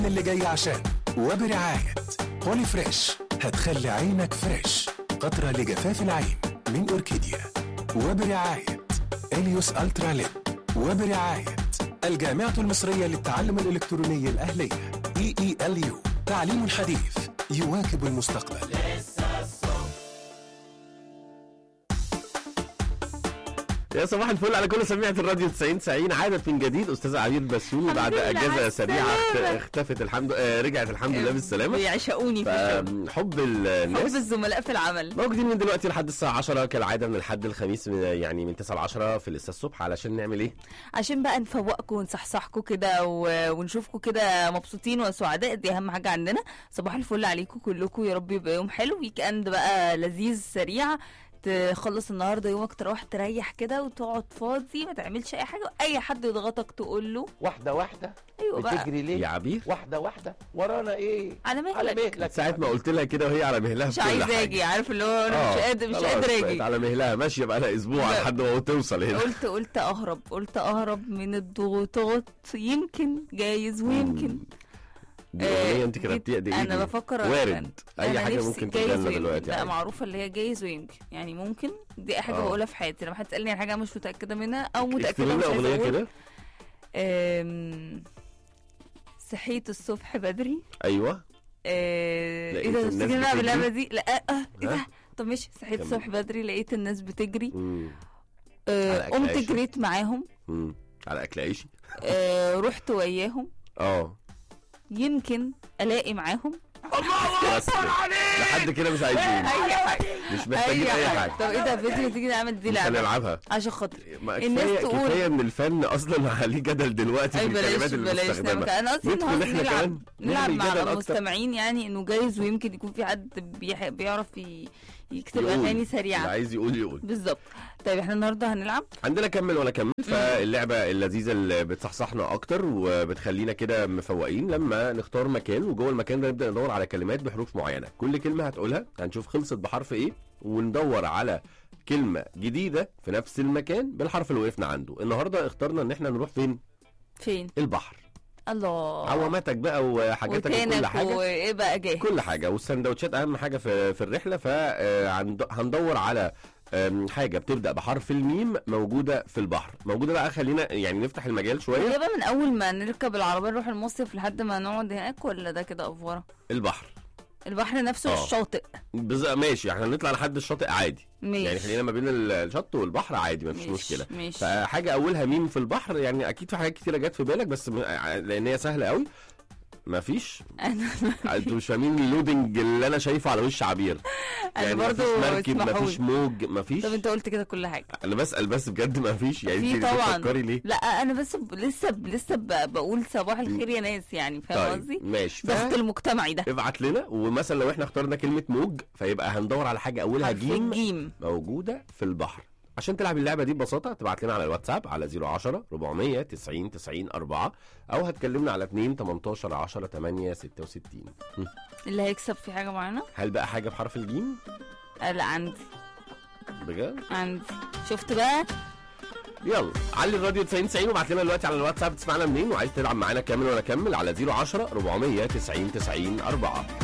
اللي جاي عشان وبرعاية بولي فريش هتخلي عينك فريش قطرة لجفاف العين من أوركيديا وبرعاية إليوس ألترا ليب وبرعاية الجامعة المصرية للتعلم الإلكتروني الأهلية اي اي ال يو تعليم حديث يواكب المستقبل يا صباح الفل على كل سميعة الراديو 90 90 عادت من جديد استاذة عبير بسيوني الحمد بعد لله اجازة على سريعة اخت- السلامة. اختفت الحمد آه رجعت الحمد لله بالسلامة بيعشقوني في الشغل فحب حب الناس الزملاء في العمل موجودين من دلوقتي لحد الساعة 10 كالعادة من الحد الخميس من يعني من 9 ل 10 في لسه الصبح علشان نعمل ايه؟ عشان بقى نفوقكم ونصحصحكم كده و- ونشوفكم كده مبسوطين وسعداء دي اهم حاجه عندنا صباح الفل عليكم كلكم يا رب يبقى يوم حلو ويك اند بقى لذيذ سريع تخلص النهارده يومك تروح تريح كده وتقعد فاضي ما تعملش اي حاجه اي حد يضغطك تقول له واحدة واحدة ايوه بقى بتجري ليه؟ يا عبير واحدة واحدة ورانا ايه؟ على على مهلك مهلك ساعة ما قلت لها كده وهي على مهلها مش في كل عايزه حاجة. اجي عارف اللي هو انا آه، مش قادر مش خلاص، قادر بقت اجي على مهلها ماشية بقى لها اسبوع لا. لحد ما توصل هنا قلت قلت اهرب قلت اهرب من الضغوطات يمكن جايز ويمكن دي اغنية انت جيت- كتبتيها دي إيه انا دي؟ بفكر وارد اي أنا حاجة نفسي ممكن جايز تجيلنا ويمكن. دلوقتي لا عادي. معروفه اللي هي جايز ويمكن يعني ممكن دي اي حاجه آه. بقولها في حياتي لما حد يسالني عن حاجه أنا مش متاكده منها او اكتبي متاكده لنا مش عايزه اغنية اقول كده أم، صحيت الصبح بدري ايوه آه، لقيت ايه ده الناس تفتكر نلعب بتجري؟ اللعبه دي لا آه، آه، ايه ها؟ ده طب ماشي صحيت كمل. الصبح بدري لقيت الناس بتجري مم. آه، على أكل قمت عيش. جريت معاهم مم. على اكل عيشي آه، رحت وياهم اه يمكن الاقي معاهم بس كده. لحد كده مش عايزين اي حاجه مش محتاجين اي حاجه طب ايه ده فيديو تيجي نعمل دي مش لعبه هنلعبها عشان خاطر ما الناس كفايه تقول- كفايه ان الفن اصلا عليه جدل دلوقتي في اي بلاش الكلمات بلاش نعمل المستخدمه كده. انا قصدي ندخل النهارده إحنا نلعب كمان نلعب نعمل مع جدل أكتر. المستمعين يعني انه جايز ويمكن يكون في حد بيح- بيعرف ي- يكتب يقول. اغاني اللي سريعه عايز يقول يقول بالظبط طيب احنا النهارده هنلعب عندنا كمل ولا كمل فاللعبه اللذيذه اللي بتصحصحنا اكتر وبتخلينا كده مفوقين لما نختار مكان وجوه المكان ده نبدا ندور على كلمات بحروف معينه كل كلمه هتقولها هنشوف خلصت بحرف ايه وندور على كلمه جديده في نفس المكان بالحرف اللي وقفنا عنده النهارده اخترنا ان احنا نروح فين فين البحر الله عواماتك بقى وحاجاتك وكل وتانك حاجه وايه بقى جاهز كل حاجه والسندوتشات اهم حاجه في في الرحله فهندور على آم، حاجه بتبدا بحرف الميم موجوده في البحر موجوده بقى خلينا يعني نفتح المجال شويه هي بقى من اول ما نركب العربيه نروح المصيف لحد ما نقعد هناك ولا ده كده افوره البحر البحر نفسه آه. الشاطئ بز... ماشي احنا نطلع لحد الشاطئ عادي ماشي يعني خلينا ما بين ال- الشط والبحر عادي ما فيش ماشي، مشكله ماشي فحاجه اولها ميم في البحر يعني اكيد في حاجات كتيره جت في بالك بس م... لان هي سهله قوي مفيش انا انتوا مش فاهمين اللودنج اللي انا شايفه على وش عبير انا يعني برضو مفيش مركب اسمحولي. مفيش موج مفيش طب انت قلت كده كل حاجه انا بسال بس بجد مفيش يعني في انت طبعا. بتفكري ليه لا انا بس ب... لسه ب... لسه ب... بقول صباح الخير يا ناس يعني فاهم قصدي طيب ماشي ضغط ف... المجتمعي ده ابعت لنا ومثلا لو احنا اخترنا كلمه موج فيبقى هندور على حاجه اولها حرف جيم الجيم موجوده في البحر عشان تلعب اللعبه دي ببساطه تبعت لنا على الواتساب على 010 400 90 90 4 او هتكلمنا على 2 18 10 8 66 هم. اللي هيكسب في حاجه معانا هل بقى حاجه بحرف الجيم آه لا عندي بجد عندي شفت بقى يلا علي الراديو 90 90 وابعت لنا دلوقتي على الواتساب تسمعنا منين وعايز تلعب معانا كامل ولا كمل على 010 400 90 90 4